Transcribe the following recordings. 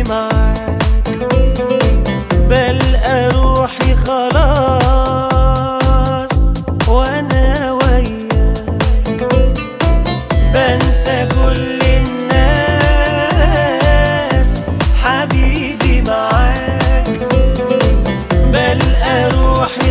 معاك بلقى روحي خلاص وانا وياك بنسى كل الناس حبيبي معاك بلقى روحي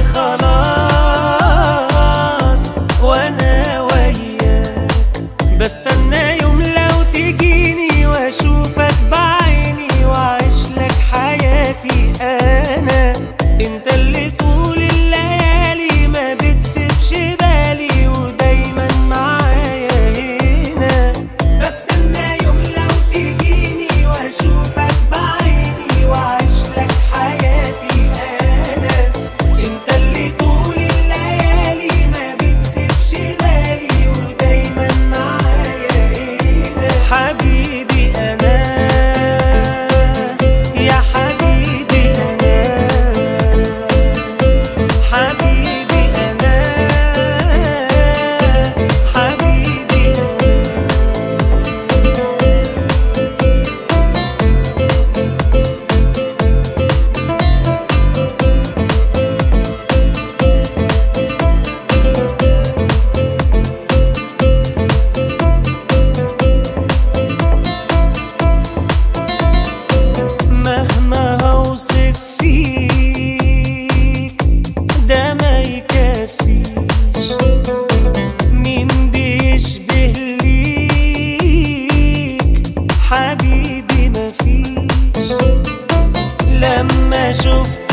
خلاص وانا وياك بستنى يوم لو تجيني واشوفك بعيني واعيش لك حياتي انا انت اللي طول الليالي ما بتسيبش بالي ودايما معايا هنا بستنى يوم لو تجيني واشوفك بعيني واعيش لك حياتي انا انت اللي طول الليالي ما بتسيبش بالي ودايما معايا هنا حبيبي انا يا حبيبي انا حبيبي انا حبيبي انا مهما هوصف فيك ده ما يكفيش مين بيشبه ليك حبيبي مفيش لما شفت